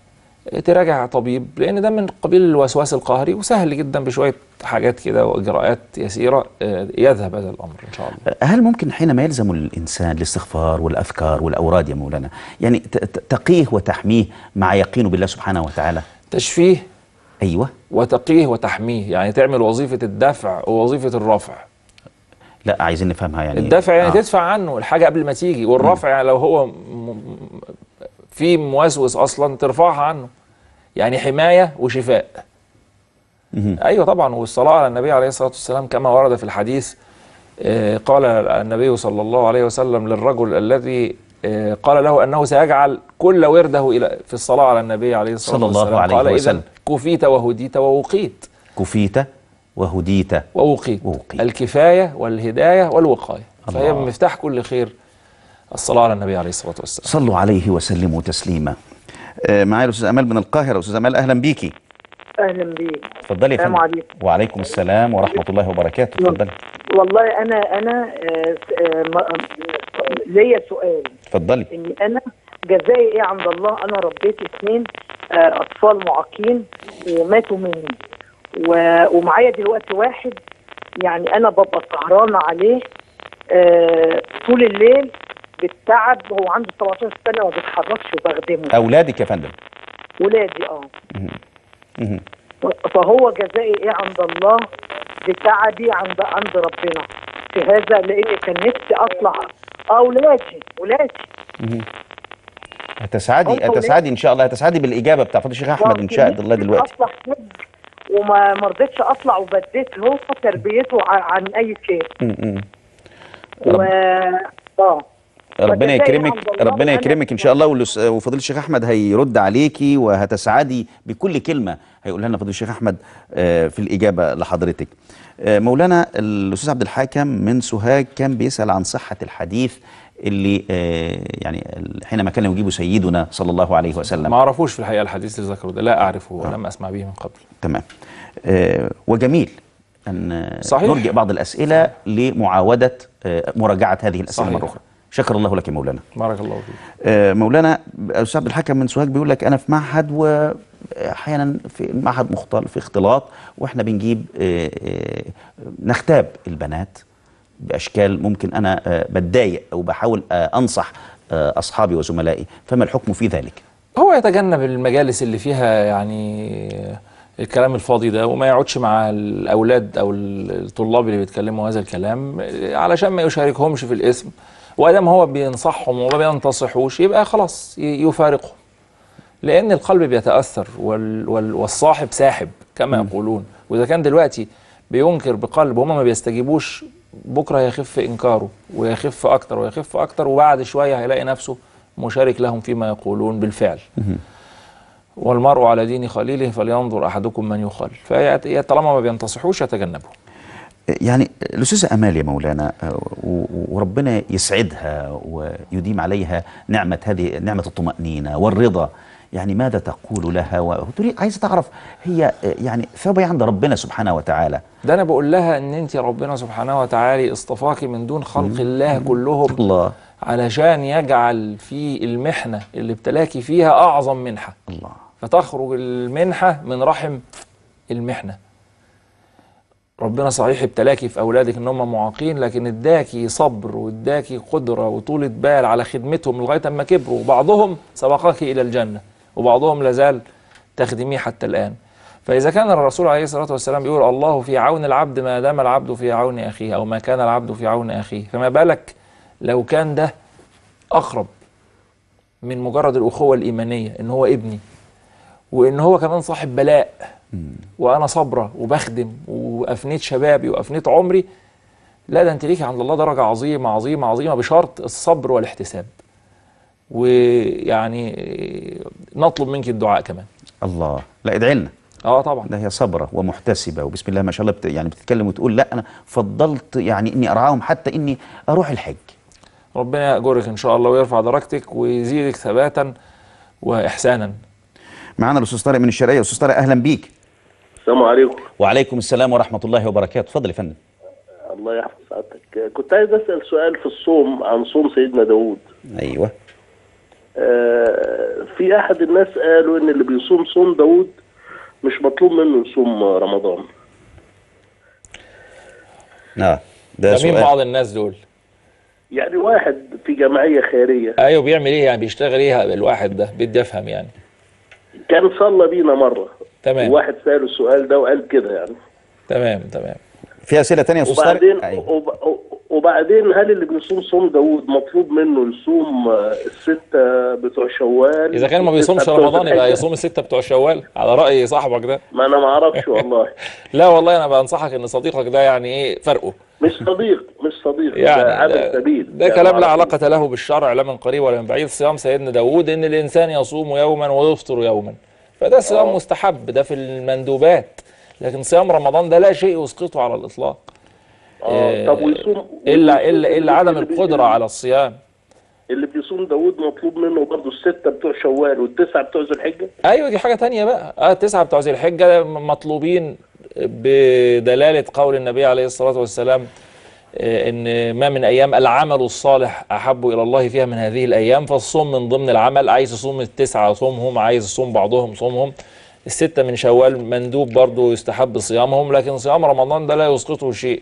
تراجع طبيب لان ده من قبيل الوسواس القهري وسهل جدا بشويه حاجات كده واجراءات يسيره آه، يذهب هذا الامر ان شاء الله هل ممكن حينما يلزم الإنسان الاستغفار والأذكار والأوراد يا مولانا يعني ت- ت- تقيه وتحميه مع يقينه بالله سبحانه وتعالى تشفيه أيوة وتقيه وتحميه يعني تعمل وظيفه الدفع ووظيفه الرفع لا عايزين نفهمها يعني الدفع يعني آه. تدفع عنه الحاجه قبل ما تيجي والرفع يعني لو هو م- م- في موسوس اصلا ترفعها عنه يعني حمايه وشفاء مهم. ايوه طبعا والصلاه على النبي عليه الصلاه والسلام كما ورد في الحديث آه، قال النبي صلى الله عليه وسلم للرجل الذي آه، قال له انه سيجعل كل ورده الى في الصلاه على النبي عليه الصلاه صلى الله والسلام عليه قال وسلم. اذا كفيت وهديت ووقيت كفيت وهديت ووقيت ووقيت. الكفايه والهدايه والوقايه فهي الله. مفتاح كل خير الصلاه على النبي عليه الصلاه والسلام صلوا عليه وسلموا تسليما آه، معايا الأستاذ أمال من القاهرة أستاذ أمال أهلا بيكي اهلا بيك اتفضلي يا السلام فندم عليكم. وعليكم السلام ورحمة الله وبركاته اتفضلي والله انا انا آه، آه، م- ليا سؤال اتفضلي اني انا جزائي ايه عند الله انا ربيت اثنين آه، اطفال معاقين وماتوا مني و- ومعايا دلوقتي واحد يعني انا ببقى سهرانه عليه آه، طول الليل بالتعب هو عنده 17 سنه وما بيتحركش وبخدمه أولادك يا فندم ولادي اه مهم. فهو جزائي ايه عند الله بتعبي عند عند ربنا في هذا لان كان نفسي اطلع اه ولادي ولادي هتسعدي هم هتسعدي ان شاء الله هتسعدي بالاجابه بتاع فضيله الشيخ احمد ان شاء الله نفسي دلوقتي اطلع حج وما ما رضيتش اطلع وبديت له تربيته ع- عن اي شيء م- م. و رب- اه ربنا فجزائي يكرمك عند الله ربنا وأنا يكرمك ان شاء الله والأس- وفضيله الشيخ احمد هيرد عليكي وهتسعدي بكل كلمه هيقولها لنا فضيله الشيخ احمد آه، في الاجابه لحضرتك آه، مولانا الاستاذ عبد الحاكم من سوهاج كان بيسال عن صحه الحديث اللي آه، يعني حينما كان يجيب سيدنا صلى الله عليه وسلم ما اعرفوش في الحقيقه الحديث اللي ذكره ده لا اعرفه ولم اسمع به من قبل تمام آه، وجميل أن آه، صحيح. نرجع بعض الأسئلة لمعاودة آه، مراجعة هذه الأسئلة صحيح. مرة أخرى شكر الله لك يا مولانا بارك الله فيك آه، مولانا أستاذ عبد الحكم من سوهاج بيقول لك أنا في معهد وأحيانا في معهد مختلط في اختلاط وإحنا بنجيب آه، آه، نختاب البنات بأشكال ممكن أنا آه، بتضايق أو بحاول آه، أنصح آه، أصحابي وزملائي فما الحكم في ذلك؟ هو يتجنب المجالس اللي فيها يعني الكلام الفاضي ده وما يقعدش مع الاولاد او الطلاب اللي بيتكلموا هذا الكلام علشان ما يشاركهمش في الاسم وادام هو بينصحهم وما بينتصحوش يبقى خلاص ي- يفارقهم لان القلب بيتاثر وال وال والصاحب ساحب كما يقولون واذا كان دلوقتي بينكر بقلب وهم ما بيستجيبوش بكره هيخف انكاره ويخف اكتر ويخف اكتر وبعد شويه هيلاقي نفسه مشارك لهم فيما يقولون بالفعل والمرء على دين خليله فلينظر احدكم من يخل فهي طالما ما بينتصحوش يتجنبه يعني الأستاذة أمال يا مولانا آه، و- وربنا يسعدها ويديم عليها نعمة هذه نعمة الطمأنينة والرضا يعني ماذا تقول لها وتريد عايزة تعرف هي آه، يعني ثوابها عند ربنا سبحانه وتعالى ده انا بقول لها ان انت ربنا سبحانه وتعالى اصطفاكي من دون خلق الله كلهم الله علشان يجعل في المحنه اللي ابتلاكي فيها اعظم منحه الله فتخرج المنحه من رحم المحنه ربنا صحيح ابتلاكي في اولادك ان هم معاقين لكن اداكي صبر واداكي قدره وطولة بال على خدمتهم لغايه اما كبروا وبعضهم سبقك الى الجنه وبعضهم لازال تخدميه حتى الان فاذا كان الرسول عليه الصلاه والسلام بيقول الله في عون العبد ما دام العبد في عون اخيه او ما كان العبد في عون اخيه فما بالك لو كان ده اقرب من مجرد الاخوه الايمانيه ان هو ابني وان هو كمان صاحب بلاء وانا صابره وبخدم وافنيت شبابي وافنيت عمري لا ده انت ليكي عند الله درجه عظيمه عظيمه عظيمه بشرط الصبر والاحتساب ويعني نطلب منك الدعاء كمان الله لا ادعي لنا اه طبعا ده هي صبرة ومحتسبة وبسم الله ما شاء الله بت يعني بتتكلم وتقول لا أنا فضلت يعني إني أرعاهم حتى إني أروح الحج ربنا يأجرك ان شاء الله ويرفع درجتك ويزيدك ثباتا واحسانا معانا الأستاذ طارق من الشرقية أستاذ طارق أهلا بيك السلام عليكم وعليكم السلام ورحمة الله وبركاته اتفضل يا فندم الله يحفظ سعادتك كنت عايز اسال سؤال في الصوم عن صوم سيدنا داوود أيوه آه، في احد الناس قالوا ان اللي بيصوم صوم داوود مش مطلوب منه يصوم رمضان اه ده ده مين سؤال بعض الناس دول يعني واحد في جمعيه خيريه ايوه بيعمل ايه يعني بيشتغل ايه الواحد ده بدي افهم يعني كان صلى بينا مره تمام وواحد ساله السؤال ده وقال كده يعني تمام تمام في اسئله تانية يا استاذ طارق وبعدين أيوة. وب- وبعدين هل اللي بيصوم صوم داوود مطلوب منه يصوم آه، الستة بتوع شوال اذا كان ما والتسعة بيصومش بتوع رمضان يبقى ذي الحجة؟ يصوم الستة بتوع شوال على رأي صاحبك ده ما انا ما اعرفش والله لا والله انا بنصحك ان صديقك ده يعني ايه فرقه مش صديق مش صديق ده يعني عابر ده, سبيل ده يعني كلام لا معرفش. علاقة له بالشرع لا من قريب ولا من بعيد صيام سيدنا داوود ان الانسان يصوم يوما ويفطر يوما فده صيام مستحب ده في المندوبات لكن صيام رمضان ده لا شيء يسقطه على الاطلاق اه طب ويصوم الا ويصوم- الا الا عدم اللي بي- القدرة على الصيام اللي بيصوم داوود مطلوب منه برضه الستة بتوع شوال والتسعة بتوع ذي الحجة ايوه دي حاجه تانية بقى اه التسعه بتوع ذي الحجه مطلوبين بدلاله قول النبي عليه الصلاه والسلام آه، ان ما من ايام العمل الصالح احب الى الله فيها من هذه الايام فالصوم من ضمن العمل عايز يصوم التسعه صومهم عايز يصوم بعضهم صومهم الستة من شوال مندوب برضه يستحب صيامهم لكن صيام رمضان ده لا يسقطه شيء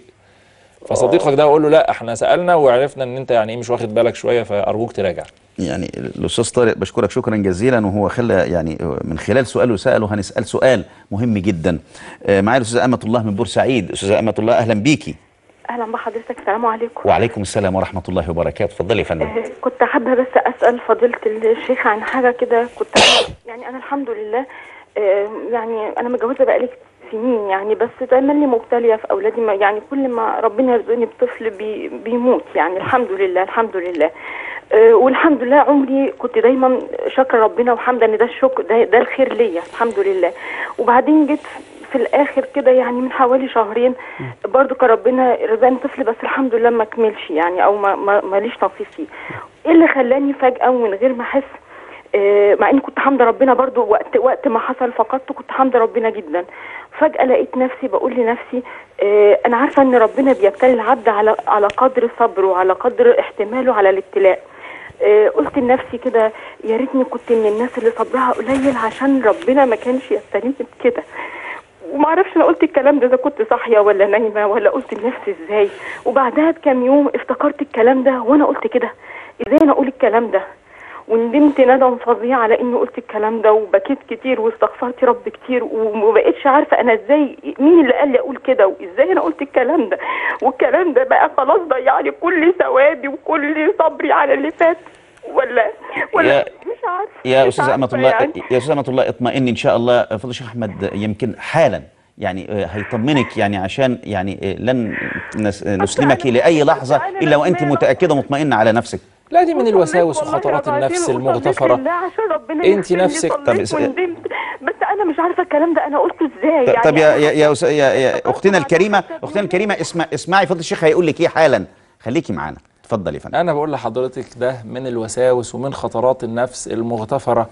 فصديقك ده اقول له لا احنا سالنا وعرفنا ان انت يعني ايه مش واخد بالك شويه فارجوك تراجع يعني الاستاذ طارق بشكرك شكرا جزيلا وهو خلى يعني من خلال سؤاله ساله هنسال سؤال مهم جدا آه، معايا الاستاذه امه الله من بورسعيد استاذه امه الله اهلا بيكي اهلا بحضرتك السلام عليكم وعليكم السلام ورحمه الله وبركاته اتفضلي يا فندم آه، كنت حابه بس اسال فضيله الشيخ عن حاجه كده كنت يعني انا الحمد لله آه، يعني انا متجوزه بقالي سنين يعني بس دايما لي مبتليه في اولادي ما يعني كل ما ربنا يرزقني بطفل بي بيموت يعني الحمد لله الحمد لله آه، والحمد لله عمري كنت دايما شاكره ربنا وحامده ان ده الشكر ده, ده الخير ليا الحمد لله وبعدين جيت في الاخر كده يعني من حوالي شهرين برضو كان ربنا رزقني طفل بس الحمد لله ما كملش يعني او ما ما ماليش نصيب فيه ايه اللي خلاني فجاه ومن غير ما احس آه، مع اني كنت حامده ربنا برضو وقت وقت ما حصل فقدته كنت حامده ربنا جدا فجاه لقيت نفسي بقول لنفسي آه، انا عارفه ان ربنا بيبتلي العبد على على قدر صبره وعلى قدر احتماله على الابتلاء آه، قلت لنفسي كده يا ريتني كنت من الناس اللي صبرها قليل عشان ربنا ما كانش يبتليني بكده وما اعرفش انا قلت الكلام ده اذا كنت صاحيه ولا نايمه ولا قلت لنفسي ازاي وبعدها بكام يوم افتكرت الكلام ده وانا قلت كده ازاي انا اقول الكلام ده وندمت ندم فظيع على اني قلت الكلام ده وبكيت كتير واستغفرت رب كتير وما بقتش عارفه انا ازاي مين اللي قال لي اقول كده وازاي انا قلت الكلام ده والكلام ده بقى خلاص ضيع لي كل ثوابي وكل صبري على اللي فات ولا ولا يا- مش عارفه يا مش استاذه امه عارفة الله يعني. يا استاذه امه الله اطمئني ان شاء الله فضل الشيخ احمد يمكن حالا يعني آه، هيطمنك يعني عشان يعني آه، لن نس- نسلمك لاي لحظه الا وانت متاكده مطمئنه على نفسك لا دي من وصليت الوساوس والله وخطرات العظيم النفس وصليت المغتفرة لله عشان ربنا انت يغفر لي، نفسك- طب صليت اس- وندمت بس انا مش عارفه الكلام ده انا قلته ازاي ط- يعني طب يا أنا يا يا, أس- يا, يا افتكرت اختنا بعد الكريمه حتى اختنا من- الكريمه اسمع اسمعي فضل الشيخ هيقول لك ايه حالا خليكي معانا اتفضلي يا فندم انا بقول لحضرتك ده من الوساوس ومن خطرات النفس المغتفره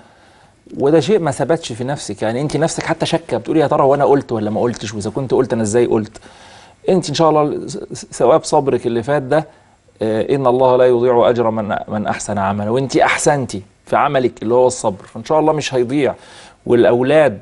وده شيء ما ثبتش في نفسك يعني انت نفسك حتى شاكه بتقولي يا ترى وانا قلت ولا ما قلتش واذا كنت قلت انا ازاي قلت انت ان شاء الله س- س- ثواب صبرك اللي فات ده آه، ان الله لا يضيع اجر من من احسن عملا وانت احسنتي في عملك اللي هو الصبر فان شاء الله مش هيضيع والاولاد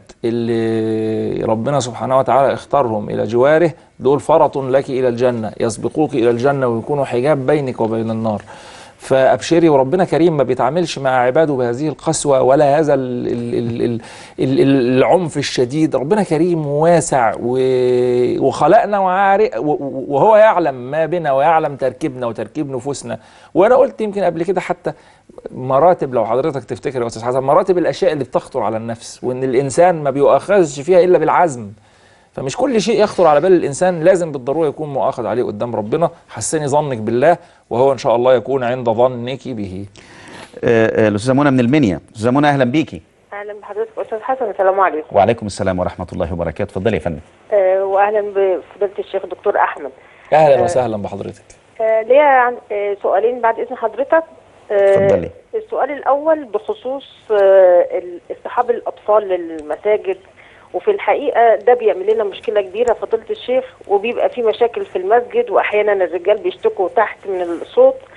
اللي ربنا سبحانه وتعالى اختارهم الى جواره دول فرط لك الى الجنه يسبقوك الى الجنه ويكونوا حجاب بينك وبين النار فابشري وربنا كريم ما بيتعاملش مع عباده بهذه القسوه ولا هذا ال ال ال ال ال ال العنف الشديد ربنا كريم وواسع و- وخلقنا وعارف وهو يعلم ما بنا ويعلم تركيبنا وتركيب نفوسنا وانا قلت يمكن قبل كده حتى مراتب لو حضرتك تفتكر يا استاذ حسن مراتب الاشياء اللي بتخطر على النفس وان الانسان ما بيؤاخذش فيها الا بالعزم فمش كل شيء يخطر على بال الانسان لازم بالضروره يكون مؤاخذ عليه قدام ربنا حسني ظنك بالله وهو ان شاء الله يكون عند ظنك به آه، آه، الاستاذه منى من المنيا استاذه منى اهلا بيكي اهلا بحضرتك استاذ حسن السلام عليكم وعليكم السلام ورحمه الله وبركاته اتفضلي يا فندم آه واهلا بفضيله الشيخ دكتور احمد اهلا آه. وسهلا بحضرتك آه ليا عن- آه سؤالين بعد اذن حضرتك آه اتفضلي. السؤال الاول بخصوص آه ال- اصطحاب الاطفال للمساجد وفي الحقيقه ده بيعمل لنا مشكله كبيره فضيله الشيخ وبيبقى في مشاكل في المسجد واحيانا الرجال بيشتكوا تحت من الصوت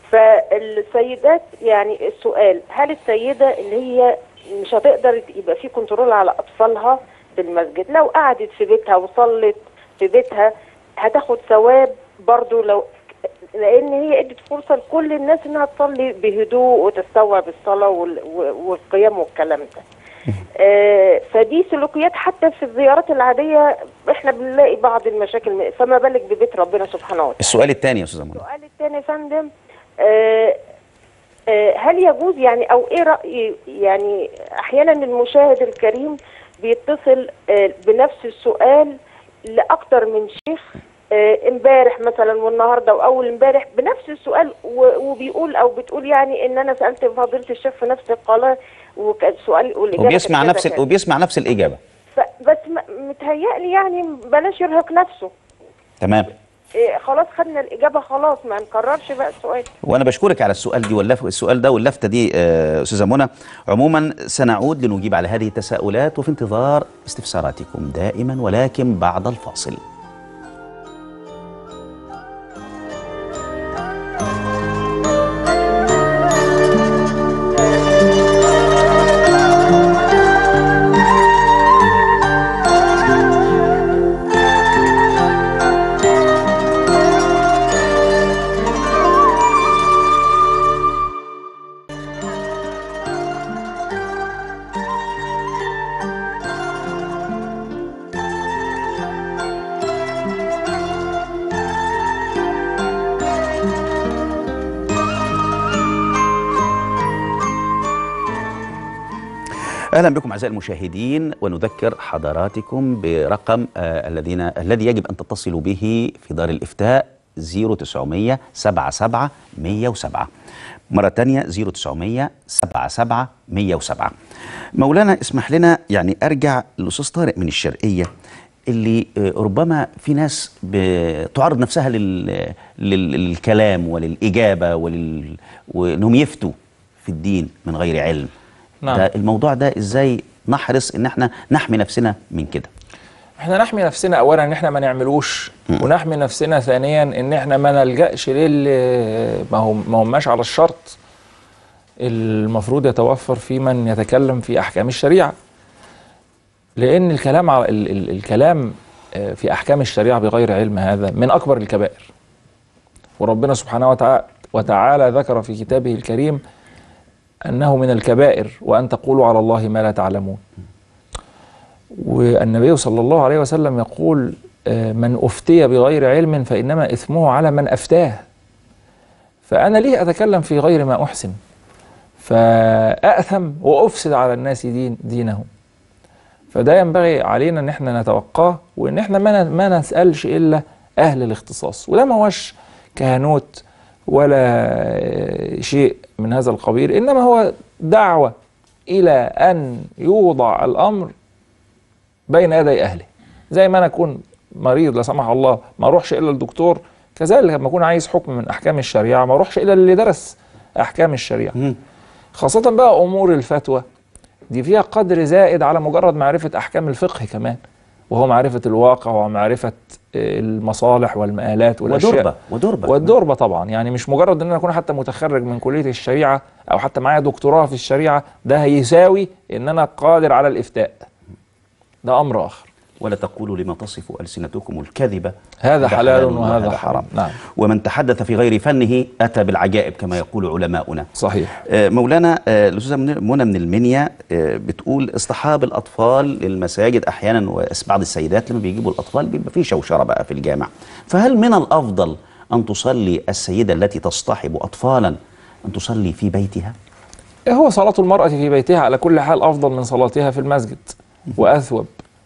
فالسيدات يعني السؤال هل السيده اللي هي مش هتقدر يبقى في كنترول على اطفالها في المسجد لو قعدت في بيتها وصلت في بيتها هتاخد ثواب برضو لو لان هي ادت فرصه لكل الناس انها تصلي بهدوء وتستوعب الصلاه وال- و- والقيام والكلام ده آه، فدي سلوكيات حتى في الزيارات العاديه احنا بنلاقي بعض المشاكل فما بالك ببيت ربنا سبحانه وتعالى السؤال الثاني يا استاذه منى السؤال الثاني يا فندم آه، آه، هل يجوز يعني او ايه راي يعني احيانا المشاهد الكريم بيتصل آه، بنفس السؤال لاكتر من شيخ آه، امبارح مثلا والنهارده واول امبارح بنفس السؤال و- وبيقول او بتقول يعني ان انا سالت فضيله الشيخ في نفس القناه وكان السؤال والاجابه وبيسمع كانت نفس كذا ال- كذا. وبيسمع نفس الاجابه ف- بس م- متهيألي يعني بلاش يرهق نفسه تمام إيه خلاص خدنا الاجابه خلاص ما نكررش بقى السؤال وانا بشكرك على السؤال دي واللف السؤال ده واللفته دي آه، استاذه منى عموما سنعود لنجيب على هذه التساؤلات وفي انتظار استفساراتكم دائما ولكن بعد الفاصل اهلا بكم اعزائي المشاهدين ونذكر حضراتكم برقم آه الذين الذي يجب ان تتصلوا به في دار الافتاء 0900 77 107 مرة تانية 0900 77 107 مولانا اسمح لنا يعني ارجع للاستاذ طارق من الشرقية اللي آه، ربما في ناس بتعرض نفسها لل... لل... للكلام وللإجابة ولل... وانهم يفتوا في الدين من غير علم نعم. ده الموضوع ده ازاي نحرص ان احنا نحمي نفسنا من كده احنا نحمي نفسنا اولا ان احنا ما نعملوش ونحمي نفسنا ثانيا ان احنا ما نلجاش لل ما هم ما هماش على الشرط المفروض يتوفر في من يتكلم في احكام الشريعه لان الكلام على ال ال الكلام آه، في احكام الشريعه بغير علم هذا من اكبر الكبائر وربنا سبحانه وتعالى وتعالى ذكر في كتابه الكريم انه من الكبائر وان تقولوا على الله ما لا تعلمون والنبي صلى الله عليه وسلم يقول آه، من أفتي بغير علم فإنما إثمه على من أفتاه فأنا ليه أتكلم في غير ما أحسن فأأثم وأفسد على الناس دين دينهم فده ينبغي علينا ان احنا نتوقاه وان احنا ما ن- ما نسالش الا اهل الاختصاص وده ما هوش كهنوت ولا آه، شيء من هذا القبيل انما هو دعوه الى ان يوضع الامر بين يدي اهله زي ما انا اكون مريض لا سمح الله ما اروحش الا الدكتور كذلك لما اكون عايز حكم من احكام الشريعه ما اروحش الا اللي درس احكام الشريعه خاصه بقى امور الفتوى دي فيها قدر زائد على مجرد معرفه احكام الفقه كمان وهو معرفه الواقع ومعرفه آه، المصالح والمآلات والاشياء ودربة ودربة والدربة طبعا يعني مش مجرد ان انا اكون حتى متخرج من كليه الشريعه او حتى معايا دكتوراه في الشريعه ده هيساوي ان انا قادر على الافتاء ده امر اخر ولا تقولوا لما تصف ألسنتكم الكذبة هذا ده حلال وهذا حرام حرام نعم ومن تحدث في غير فنه أتى بالعجائب كما يقول علماؤنا صحيح آه، مولانا آه، الأستاذة من- منى من المنيا آه، بتقول اصطحاب الأطفال للمساجد أحيانا وبعض السيدات لما بيجيبوا الأطفال بيبقى في شوشرة بقى في الجامع فهل من الأفضل أن تصلي السيدة التي تصطحب أطفالا أن تصلي في بيتها؟ هو صلاة المرأة في بيتها على كل حال أفضل من صلاتها في المسجد وأثوب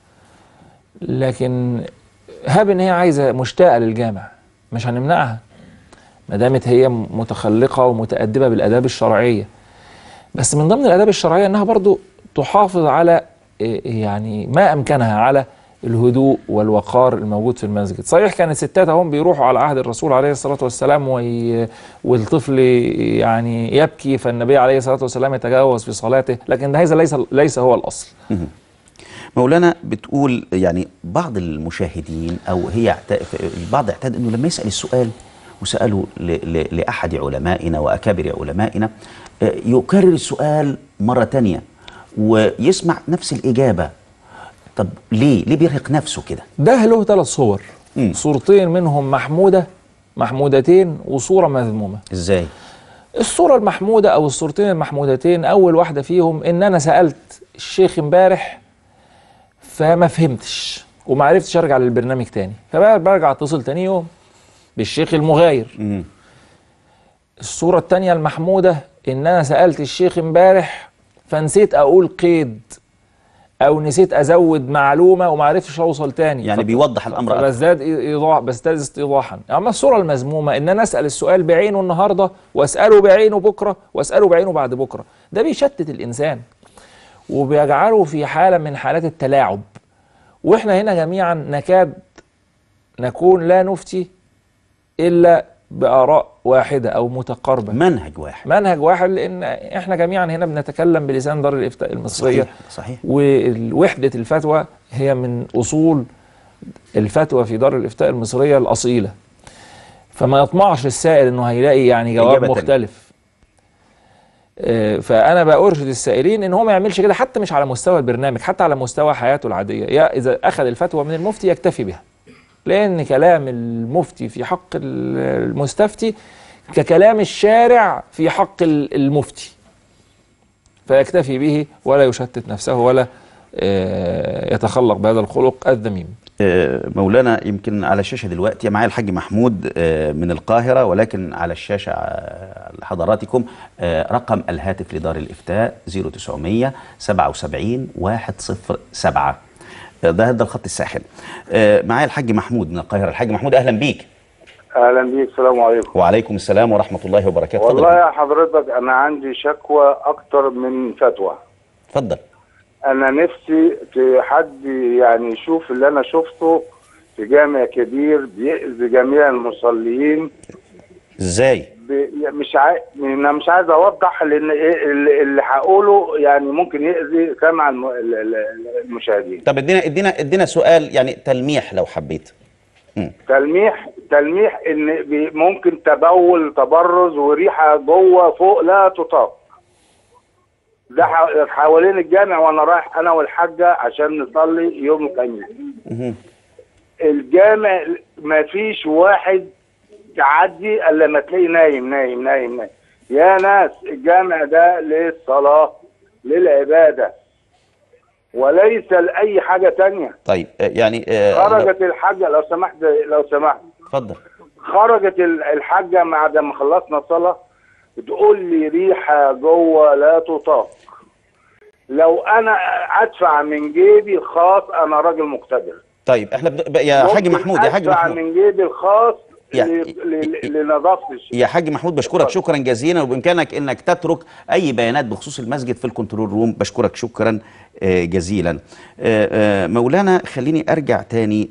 لكن هاب إن هي عايزة مشتاقة للجامع مش هنمنعها ما دامت هي متخلقة ومتأدبة بالآداب الشرعية بس من ضمن الآداب الشرعية إنها برضو تحافظ على إيه، يعني ما أمكنها على الهدوء والوقار الموجود في المسجد صحيح كان الستات هم بيروحوا على عهد الرسول عليه الصلاة والسلام وي... والطفل يعني يبكي فالنبي عليه الصلاة والسلام يتجاوز في صلاته لكن هذا ليس ليس هو الأصل مولانا بتقول يعني بعض المشاهدين او هي اعت- البعض اعتاد انه لما يسال السؤال وسالوا ل- ل- لاحد علمائنا واكابر علمائنا آه، يكرر السؤال مره تانية ويسمع نفس الاجابه طب ليه ليه بيرهق نفسه كده ده له ثلاث صور صورتين منهم محمودة محمودتين وصورة مذمومة ازاي الصورة المحمودة أو الصورتين المحمودتين أول واحدة فيهم إن أنا سألت الشيخ امبارح فما فهمتش وما عرفتش أرجع للبرنامج تاني فبرجع أتصل تاني يوم بالشيخ المغاير الصورة التانية المحمودة إن أنا سألت الشيخ امبارح فنسيت أقول قيد أو نسيت أزود معلومة وما عرفتش أوصل تاني يعني بيوضح الامر أكتر. بزداد ايضاح بزداد استيضاحا اما الصوره المذمومه ان انا اسال السؤال بعينه النهارده واساله بعينه بكره واساله بعينه بعد بكره ده بيشتت الانسان وبيجعله في حاله من حالات التلاعب واحنا هنا جميعا نكاد نكون لا نفتي الا باراء واحده او متقاربه منهج واحد منهج واحد لان احنا جميعا هنا بنتكلم بلسان دار الافتاء المصريه صحيح صحيح ووحدة الفتوى هي من أصول الفتوى في دار الإفتاء المصرية الأصيلة فما يطمعش السائل إنه هيلاقي يعني جواب إجابة تانية. مختلف آه، فأنا بأرشد السائلين إن هو ما يعملش كده حتى مش على مستوى البرنامج حتى على مستوى حياته العادية يا إذا أخذ الفتوى من المفتي يكتفي بها لأن كلام المفتي في حق ال- المستفتي ككلام الشارع في حق ال- المفتي فيكتفي به ولا يشتت نفسه ولا آه، يتخلق بهذا الخلق الذميم آه، مولانا يمكن على الشاشه دلوقتي معايا الحاج محمود آه، من القاهره ولكن على الشاشه آه، لحضراتكم آه، رقم الهاتف لدار الافتاء 0900 77 107 آه، ده ده الخط الساخن آه، معايا الحاج محمود من القاهره الحاج محمود اهلا بيك اهلا بيك السلام عليكم وعليكم السلام ورحمه الله وبركاته اتفضل والله يا يا حضرتك انا عندي شكوى اكتر من فتوى اتفضل انا نفسي في حد يعني يشوف اللي انا شفته في جامع كبير بيأذي جميع المصلين ازاي ب... مش عاي... انا مش عايز اوضح لان إيه اللي اللي هقوله يعني ممكن يأذي سمع الم... ال- ال- المشاهدين طب ادينا ادينا ادينا سؤال يعني تلميح لو حبيت تلميح تلميح ان بي- ممكن تبول تبرز وريحه جوه فوق لا تطاق ده ح- حوالين الجامع وانا رايح انا والحاجه عشان نصلي يوم الخميس مهم. الجامع ما فيش واحد تعدي الا ما تلاقي نايم نايم نايم نايم يا ناس الجامع ده للصلاه للعباده وليس لاي حاجه تانية طيب آه، يعني آه، خرجت الحاجه لو سمحت لو سمحت اتفضل خرجت ال- الحاجة بعد ما خلصنا صلاة بتقول لي ريحة جوه لا تطاق لو أنا أدفع من جيبي الخاص أنا راجل مقتدر طيب احنا بد... يا حاج ممكن محمود يا حاج أدفع محمود من جيبي الخاص يا- ل- ل- لنظافة الشيء يا حاج محمود بشكرك شكرا جزيلا وبامكانك انك تترك اي بيانات بخصوص المسجد في الكنترول روم بشكرك شكرا آه، جزيلا آه، آه، مولانا خليني ارجع تاني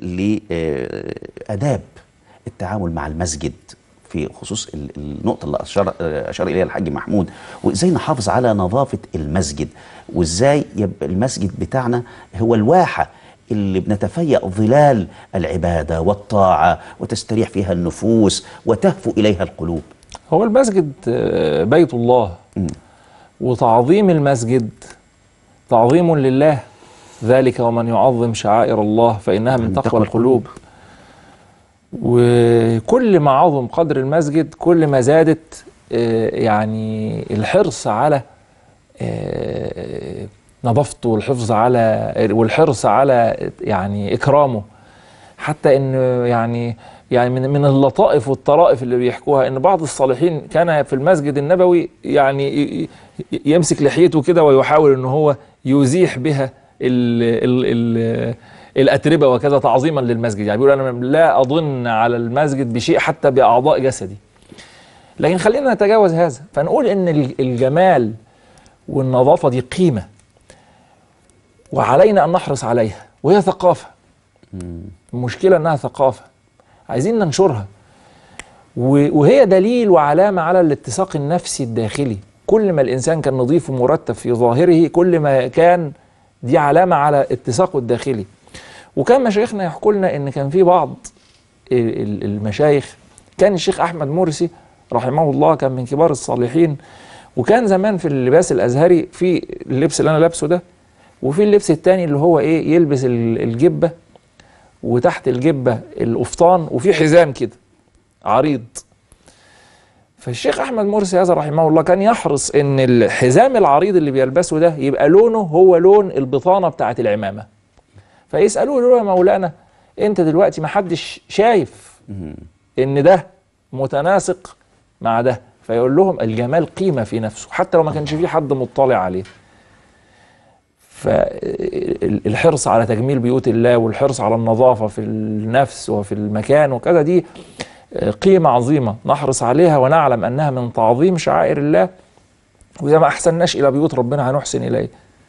لاداب التعامل مع المسجد في خصوص ال- النقطة اللي أشار, آه، أشار إليها الحاج محمود وإزاي نحافظ على نظافة المسجد وإزاي يبقى المسجد بتاعنا هو الواحة اللي بنتفيأ ظلال العبادة والطاعة وتستريح فيها النفوس وتهفو إليها القلوب هو المسجد آه، بيت الله وتعظيم المسجد تعظيم لله ذلك ومن يعظم شعائر الله فإنها من تقوى القلوب وكل ما عظم قدر المسجد كل ما زادت آه، يعني الحرص على آه، نظافته والحفظ على والحرص على يعني إكرامه حتى ان يعني يعني من من اللطائف والطرائف اللي بيحكوها ان بعض الصالحين كان في المسجد النبوي يعني ي- ي- يمسك لحيته كده ويحاول ان هو يزيح بها ال ال ال الاتربه وكذا تعظيما للمسجد يعني بيقول انا لا اظن على المسجد بشيء حتى باعضاء جسدي لكن خلينا نتجاوز هذا فنقول ان ال- الجمال والنظافه دي قيمه وعلينا ان نحرص عليها وهي ثقافه المشكلة انها ثقافة عايزين ننشرها و- وهي دليل وعلامة على الاتساق النفسي الداخلي كل ما الانسان كان نظيف ومرتب في ظاهره كل ما كان دي علامة على اتساقه الداخلي وكان مشايخنا يحكوا لنا ان كان في بعض ال- ال- المشايخ كان الشيخ احمد مرسي رحمه الله كان من كبار الصالحين وكان زمان في اللباس الازهري في اللبس اللي انا لابسه ده وفي اللبس التاني اللي هو ايه يلبس ال- الجبه وتحت الجبه القفطان وفي حزام كده عريض فالشيخ احمد مرسي هذا رحمه الله كان يحرص ان الحزام العريض اللي بيلبسه ده يبقى لونه هو لون البطانه بتاعه العمامه فيسالوه له يا مولانا انت دلوقتي ما حدش شايف ان ده متناسق مع ده فيقول لهم الجمال قيمه في نفسه حتى لو ما كانش في حد مطلع عليه فالحرص على تجميل بيوت الله والحرص على النظافه في النفس وفي المكان وكذا دي قيمه عظيمه نحرص عليها ونعلم انها من تعظيم شعائر الله واذا ما احسناش الى بيوت ربنا هنحسن اليه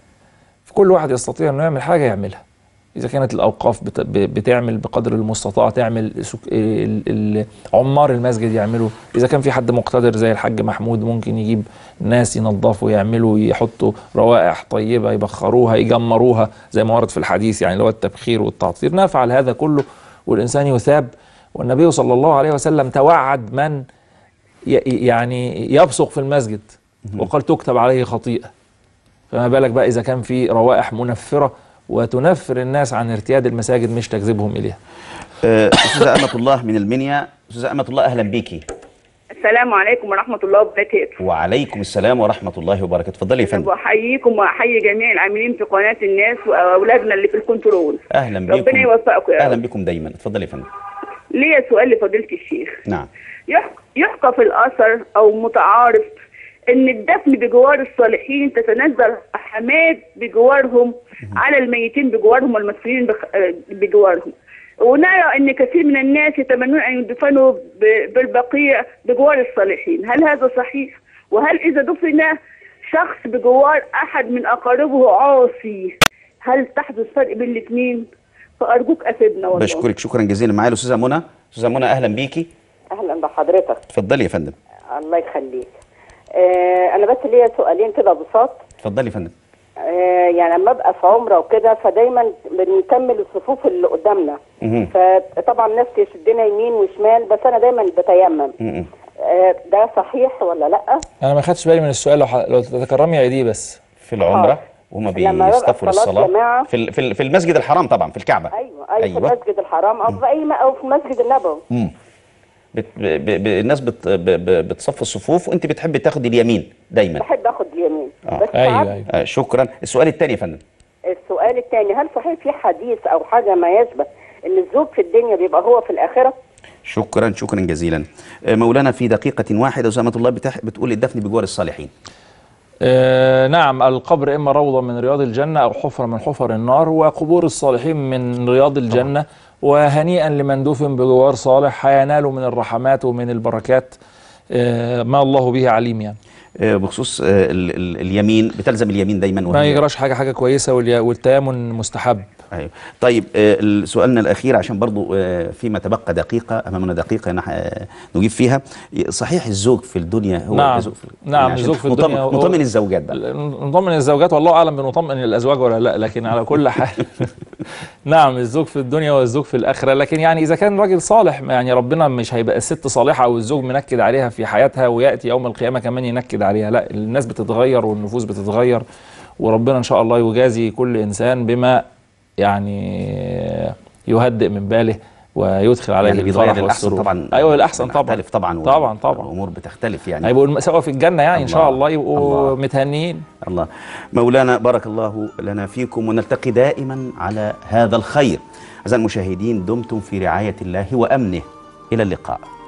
فكل واحد يستطيع انه يعمل حاجه يعملها اذا كانت الاوقاف بت- ب- بتعمل بقدر المستطاع تعمل سك... ال- ال- عمار المسجد يعملوا اذا كان في حد مقتدر زي الحاج محمود ممكن يجيب ناس ينظفوا يعملوا يحطوا روائح طيبه يبخروها يجمروها زي ما ورد في الحديث يعني اللي هو التبخير والتعطير نفعل هذا كله والانسان يثاب والنبي صلى الله عليه وسلم توعد من ي- يعني يبصق في المسجد وقال تكتب عليه خطيئه فما بالك بقى اذا كان في روائح منفره وتنفر الناس عن ارتياد المساجد مش تجذبهم اليها آه، استاذه امه الله من المنيا استاذه امه الله اهلا بيكي السلام عليكم ورحمة الله وبركاته وعليكم السلام ورحمه الله وبركاته اتفضلي يا فندم بحييكم وأحيي جميع العاملين في قناة الناس وأولادنا اللي في الكنترول اهلا بكم ربنا يوفقكم يا اهلا رب بكم دايما اتفضلي يا فندم ليا سؤال لفضيلة الشيخ نعم يح- يحكى في الأثر أو متعارف إن الدفن بجوار الصالحين تتنزل رحمات بجوارهم على الميتين بجوارهم والمسؤولين بخ- آه، بجوارهم ونرى ان كثير من الناس يتمنون ان يدفنوا ب- بالبقيع بجوار الصالحين هل هذا صحيح وهل اذا دفن شخص بجوار احد من اقاربه عاصي هل تحدث فرق بين الاثنين فارجوك افدنا والله بشكرك شكرا جزيلا معايا الاستاذه منى استاذه منى اهلا بيكي اهلا بحضرتك اتفضلي يا فندم الله يخليك آه انا بس ليا سؤالين كده بساط اتفضلي يا فندم آه يعني لما ابقى في عمره وكده فدايما بنكمل الصفوف اللي قدامنا مهم. فطبعا الناس تشدنا يمين وشمال بس انا دايما بتيمم مهم. آه ده صحيح ولا لا انا ما خدتش بالي من السؤال لو, ح... لو تتكرمي عيديه بس في العمره وهم لما ببقى بيصطفوا في صلاة للصلاه جماعة. في ال- في ال- في المسجد الحرام طبعا في الكعبه ايوه ايوه, أيوة. في المسجد الحرام او في اي م- او في المسجد النبوي مم. بت ب ب ب الناس بت ب ب بتصف الصفوف وانت بتحبي تاخدي اليمين دايما بحب اخد اليمين آه. بس ساعات آه شكرا السؤال الثاني يا فندم السؤال الثاني هل صحيح في حديث او حاجه ما يشبه ان الزوج في الدنيا بيبقى هو في الاخره شكرا شكرا جزيلا آه، مولانا في دقيقة واحدة أسامة الله بتح... بتقول الدفن بجوار الصالحين آه نعم القبر إما روضة من رياض الجنة أو حفرة من حفر النار وقبور الصالحين من رياض الجنة وهنيئا لمن دفن بجوار صالح هينال من الرحمات ومن البركات آه ما الله به عليم يعني آه، بخصوص آه، ال ال اليمين بتلزم اليمين دايما ما وهي- يجراش حاجة حاجة كويسة واليا- والتيامن مستحب أيوة. طيب آه، سؤالنا الأخير عشان برضو آه، فيما تبقى دقيقة أمامنا دقيقة نح- آه، نجيب فيها صحيح الزوج في الدنيا هو نعم الزوج في نعم عشان الزوج في نطمن- الدنيا هو- نطمن الزوجات بقى نطمن الزوجات والله اعلم بنطمن الازواج ولا لا لكن على كل حال نعم الزوج في الدنيا والزوج في الاخره لكن يعني اذا كان راجل صالح يعني ربنا مش هيبقى الست صالحه او الزوج منكد عليها في حياتها وياتي يوم القيامه كمان ينكد عليها لا الناس بتتغير والنفوس بتتغير وربنا ان شاء الله يجازي كل انسان بما يعني يهدئ من باله ويدخل عليه يعني بيتغير الفرح للأحسن والسرور. طبعا ايوه الاحسن طبعا تختلف طبعا طبعا طبعا الأمور بتختلف يعني هيبقوا سوا في الجنه يعني ان شاء الله. الله يبقوا متهنيين الله مولانا بارك الله لنا فيكم ونلتقي دائما على هذا الخير أعزائي المشاهدين دمتم في رعاية الله وأمنه إلى اللقاء